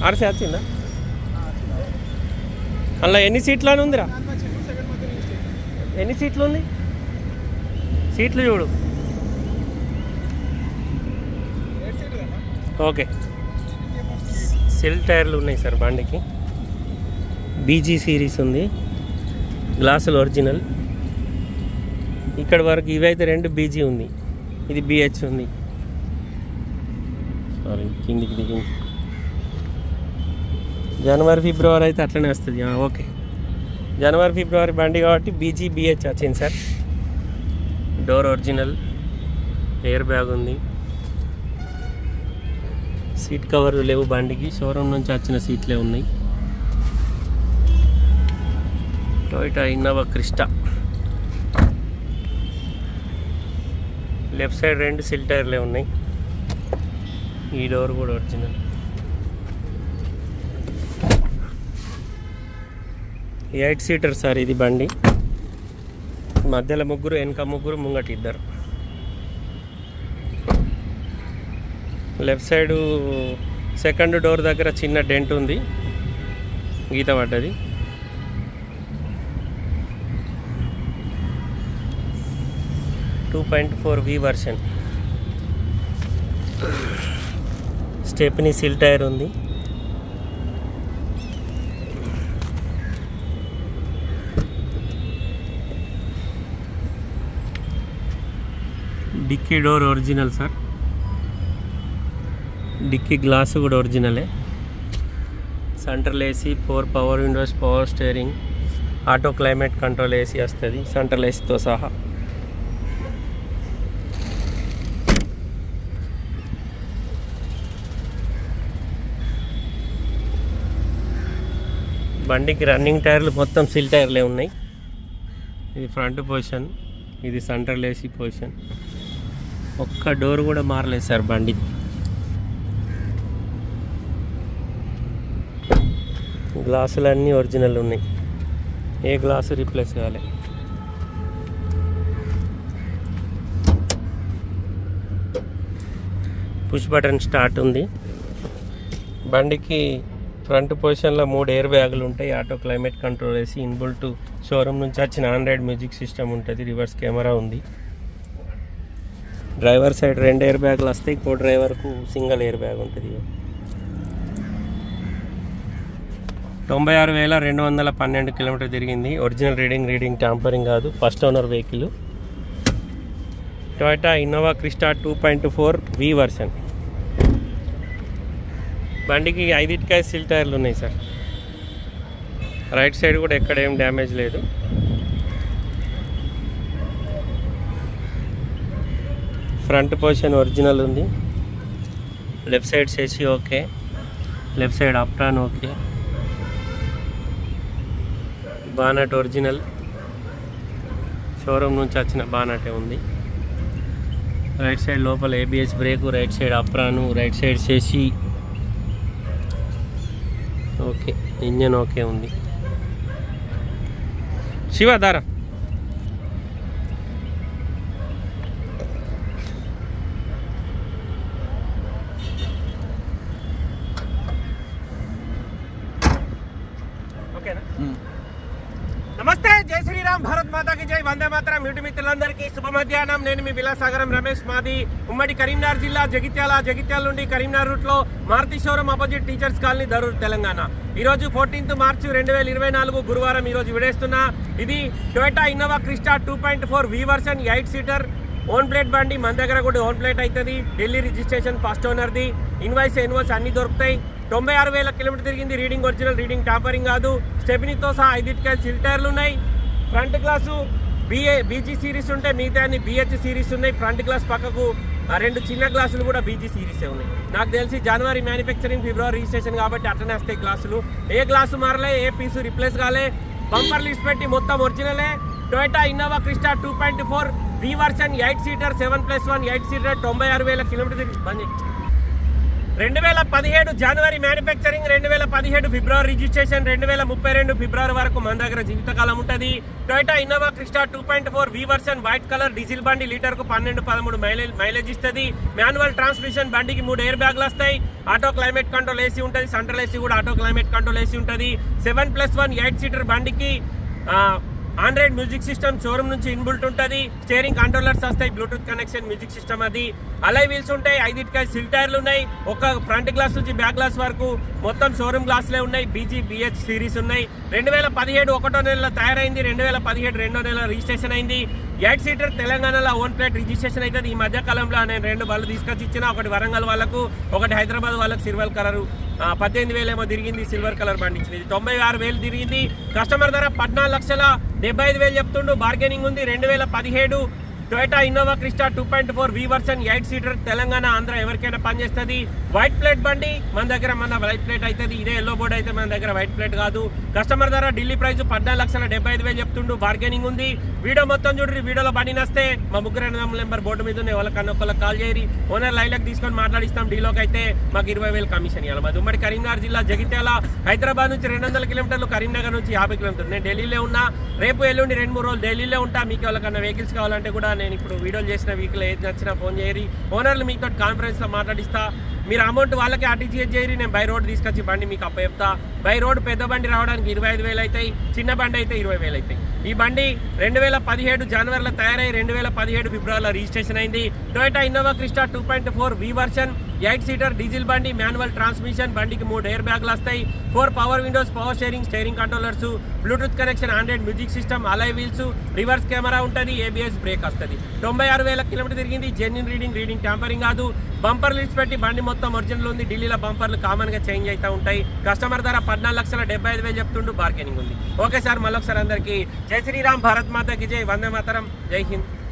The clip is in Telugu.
ఆర్సీ వచ్చిందా అందులో ఎన్ని సీట్లు అని ఉందిరా ఎన్ని సీట్లు ఉంది సీట్లు చూడు ఓకే సెల్ టైర్లు ఉన్నాయి సార్ బండికి బీజీ సిరీస్ ఉంది గ్లాసులు ఒరిజినల్ ఇక్కడ వరకు ఇవైతే రెండు బీజీ ఉంది ఇది బిహెచ్ ఉంది సారీ కిందికి దిగింది జనవరి ఫిబ్రవరి అయితే అట్లనే వస్తుంది ఆ, ఓకే జనవరి ఫిబ్రవరి బండి కాబట్టి బీజీ బిహెచ్ వచ్చింది sir door original air bag ఉంది సీట్ కవర్లు లేవు బండికి షోరూమ్ నుంచి వచ్చిన సీట్లే ఉన్నాయి Toyota Innova Crysta left side రెండు సిల్ టైర్లే ఉన్నాయి ఈ డోర్ కూడా ఒరిజినల్ ఎయిట్ సీటర్ సార్ ఇది బండి మధ్యలో ముగ్గురు వెనక ముగ్గురు ముంగట ఇద్దరు లెఫ్ట్ సైడు సెకండ్ డోర్ దగ్గర చిన్న డెంట్ ఉంది గీత పడ్డది two point four V version stepney seal tyre ఉంది dicky door original sir dicky glass కూడా ఒరిజినలే central AC four power windows power steering auto climate control AC వస్తుంది సెంట్రల్ ఏసీతో సహా బండికి రన్నింగ్ టైర్లు మొత్తం సిల్ టైర్లే ఉన్నాయి ఇది ఫ్రంట్ పొజిషన్ ఇది సెంట్రల్ ఏసీ పొజిషన్ ఒక్క డోర్ కూడా మారలేదు సార్ బండి గ్లాసులు అన్నీ ఒరిజినల్ ఉన్నాయి ఏ గ్లాసు రీప్లేస్ కావాలి పుష్ బటన్ స్టార్ట్ ఉంది బండికి ఫ్రంట్ పొజిషన్లో మూడు ఎయిర్ బ్యాగులు ఉంటాయి ఆటో క్లైమేట్ కంట్రోల్ వేసి ఇన్బుల్ట్ షోరూమ్ నుంచి వచ్చిన ఆండ్రాయిడ్ మ్యూజిక్ సిస్టమ్ ఉంటుంది రివర్స్ కెమెరా ఉంది డ్రైవర్ సైడ్ రెండు ఎయిర్ బ్యాగులు వస్తాయి కో డ్రైవర్కు సింగిల్ ఎయిర్ బ్యాగ్ ఉంటుంది తొంభై ఆరు వేల రెండు వందల పన్నెండు కిలోమీటర్ తిరిగింది ఒరిజినల్ రీడింగ్ రీడింగ్ ట్యాంపరింగ్ కాదు first owner vehicle Toyota Innova Crysta two point four V version బండికి ఐదింటికాయ సిల్ టైర్లు ఉన్నాయి సార్ రైట్ సైడ్ కూడా ఎక్కడ ఏం డ్యామేజ్ లేదు ఫ్రంట్ పొజిషన్ ఒరిజినల్ ఉంది లెఫ్ట్ సైడ్ చేసి okay left side apron okay bonnet original showroom నుంచి వచ్చిన బానటే ఉంది రైట్ సైడ్ లోపల ABS brake right side apron right side చేసి ఓకే ఇంజన్ ఓకే ఉంది శివ దారా ఓకేనా నమస్తే జై శ్రీరామ్ భారత్ మాతాకి జై వందే మాతరం యూటి మిత్రులందరికీ శుభ మధ్యాహ్నం నేను మీ విలాసాగరం రమేష్ మాది ఉమ్మడి కరీంనగర్ జిల్లా జగిత్యాల జగిత్యాల నుండి కరీంనగర్ రూట్ లో Maruti showroom opposite teachers colony Dharur Telangana ఈ రోజు ఫోర్టీన్త్ మార్చి రెండు వేల ఇరవై నాలుగు గురువారం ఈ రోజు విడేస్తున్నా ఇది Toyota Innova Crysta two point four V version eight seater own plate బండి మన దగ్గర కూడా ఓన్ ప్లేట్ అవుతుంది ఢిల్లీ రిజిస్ట్రేషన్ ఫస్ట్ ఓనర్ది ఇన్వాయిస్ ఇన్వాయిస్ అన్ని దొరుకుతాయి తొంభై ఆరు వేల కిలోమీటర్ తిరిగింది రీడింగ్ ఒరిజినల్ రీడింగ్ టాపరింగ్ కాదు స్టెబినీతో సహా ఐదింటికాయ సిల్ టైర్లు ఉన్నాయి front glass BA BG series ఉంటాయి మిగతా అన్ని బిహెచ్ సిరీస్ ఉన్నాయి ఫ్రంట్ గ్లాస్ పక్కకు ఆ రెండు చిన్న గ్లాసులు కూడా బీజీ సిరీసే ఉన్నాయి నాకు తెలిసి జనవరి మ్యానుఫ్యాక్చరింగ్ ఫిబ్రవరి రిజిస్ట్రేషన్ కాబట్టి అట్లనే వస్తాయి గ్లాసులు ఏ గ్లాసు మారలే ఏ పీసు రిప్లేస్ కాలే బంపర్ లిస్ట్ పెట్టి మొత్తం ఒరిజినలే Toyota Innova Crysta two point four V version eight seater seven plus one eight seater తొంభై ఆరు వేల కిలోమీటర్ తిరిగి బంద్ చేయి. రెండు వేల పదిహేడు జనవరి మ్యానుఫ్యాక్చరింగ్ రెండు వేల పదిహేడు ఫిబ్రవరి రిజిస్ట్రేషన్ రెండు వేల ముప్పై రెండు ఫిబ్రవరి వరకు మన దగ్గర జీవితకాలం ఉంటుంది Toyota Innova Crysta two point four V version white colour diesel బండి లీటర్ కు పన్నెండు పదమూడు మైలేజ్ మైలేజ్ ఇస్తుంది మాన్యువల్ ట్రాన్స్మిషన్ బండికి మూడు ఎయిర్ బ్యాగ్లు వస్తాయి ఆటో క్లైమేట్ కంట్రోల్ ఏసీ ఉంటుంది సెంట్రల్ ఏసీ కూడా ఆటో క్లైమేట్ కంట్రోల్ ఏసీ ఉంటుంది seven plus one eight seater బండికి ఆండ్రాయిడ్ మ్యూజిక్ సిస్టమ్ షోరూమ్ నుంచి ఇన్బుల్ట్ ఉంటుంది స్టీరింగ్ కంట్రోలర్స్ వస్తాయి బ్లూటూత్ కనెక్షన్ మ్యూజిక్ సిస్టమ్ అది అలై వీల్స్ ఉంటాయి ఐదింటికాయ సిల్ టైర్లు ఉన్నాయి ఒక ఫ్రంట్ గ్లాస్ నుంచి బ్యాక్ గ్లాస్ వరకు మొత్తం షోరూమ్ గ్లాస్లే ఉన్నాయి బీజీ బిహెచ్ సిరీస్ ఉన్నాయి రెండు వేల పదిహేడు ఒకటో నెలలో తయారైంది రెండు వేల పదిహేడు రెండో నెల రిజిస్ట్రేషన్ అయింది ఎయిట్ సీటర్ తెలంగాణలో ఓన్ ప్లేట్ రిజిస్ట్రేషన్ అవుతుంది ఈ మధ్య కాలంలో నేను రెండు బళ్ళు తీసుకొచ్చి ఇచ్చిన ఒకటి వరంగల్ వాళ్ళకు ఒకటి హైదరాబాద్ వాళ్ళకు సిల్వర్ కలర్ పద్దెనిమిది వేలు ఏమో తిరిగింది సిల్వర్ కలర్ బండి ఇచ్చింది ఇది తొంభై ఆరు వేలు తిరిగింది కస్టమర్ ధర పద్నాలుగు లక్షల డెబ్బై ఐదు వేలు చెప్తుండు బార్గెనింగ్ ఉంది రెండు వేల పదిహేడు Toyota Innova Crysta two point four V version eight seater Telangana Andhra ఎవరికైనా పనిచేస్తుంది వైట్ ప్లేట్ బండి మన దగ్గర మన వైట్ ప్లేట్ అవుతుంది ఇదే ఎల్లో బోర్డ్ అయితే మన దగ్గర వైట్ ప్లేట్ కాదు కస్టమర్ ధర ఢిల్లీ ప్రైస్ పద్నాలుగు లక్షల డెబ్బై ఐదు వేలు చెప్తుండు బార్గెనింగ్ ఉంది వీడియో మొత్తం చూడండి వీడియోలో బండి నస్తే మా ముగ్గురు ఎనిమిది నెంబర్ బోర్డు మీద ఉన్నాయి వాళ్ళకి అన్నొక్కళ్ళకి కాల్ చేయరి ఓనర్ లైన్లకు తీసుకొని మాట్లాడిస్తాం డీలోకి అయితే మాకు ఇరవై వేలు కమిషన్ ఇవ్వాలి మాది ఉమ్మడి కరీంనగర్ జిల్లా జగిత్యాల హైదరాబాద్ నుంచి రెండు వందల కిలోమీటర్లు కరీంనగర్ నుంచి యాభై కిలోమీటర్లు నేను ఢిల్లీలో ఉన్నా రేపు ఎల్లుండి రెండు మూడు రోజులు ఢిల్లీలో ఉంటా మీకు ఎవరికన్నా వెహికల్స్ కావాలంటే కూడా నేను ఇప్పుడు వీడియోలు చేసిన వెహికల్ ఏది నచ్చినా ఫోన్ చేయరి ఓనర్లు మీతో కాన్ఫరెన్స్లో మాట్లాడిస్తా మీరు అమౌంట్ వాళ్ళకి ఆర్టీజీఎస్ చేయరి నేను బై రోడ్ తీసుకొచ్చి బండి మీకు అప్పచెప్తా బై రోడ్ పెద్ద బండి రావడానికి ఇరవై ఐదు వేలు అవుతాయి చిన్న బండి అయితే ఇరవై వేలు అవుతాయి ఈ బండి రెండు వేల పదిహేడు జనవరిలో తయారై రెండు వేల పదిహేడు ఫిబ్రవరిలో రిజిస్ట్రేషన్ అయింది Toyota Innova Crysta two point four V version eight seater diesel బండి మాన్యువల్ ట్రాన్స్మిషన్ బండికి మూడు ఎయిర్ బ్యాగ్లు వస్తాయి four power windows power steering steering controllers Bluetooth connection Android music system alloy wheels reverse camera ఉంటుంది ఏబిఎస్ బ్రేక్ వస్తుంది తొంభై ఆరు వేల కిలోమీటర్ తిరిగింది జెన్యున్ రీడింగ్ రీడింగ్ ట్యాంపరింగ్ కాదు బంపర్ లిస్ట్ పెట్టి బండి మొత్తం ఒరిజినల్ ఉంది ఢిల్లీలో బంపర్లు కామన్ గా చేంజ్ అవుతూ ఉంటాయి కస్టమర్ ధర పద్నాలుగు లక్షల డెబ్బై ఐదు వేలు చెప్తుండు బార్గెనింగ్ ఉంది ఓకే సార్ మళ్ళొకసారి అందరికీ జై శ్రీరామ్ భారత్ మాతకి జై వందే మాతరం జై హింద్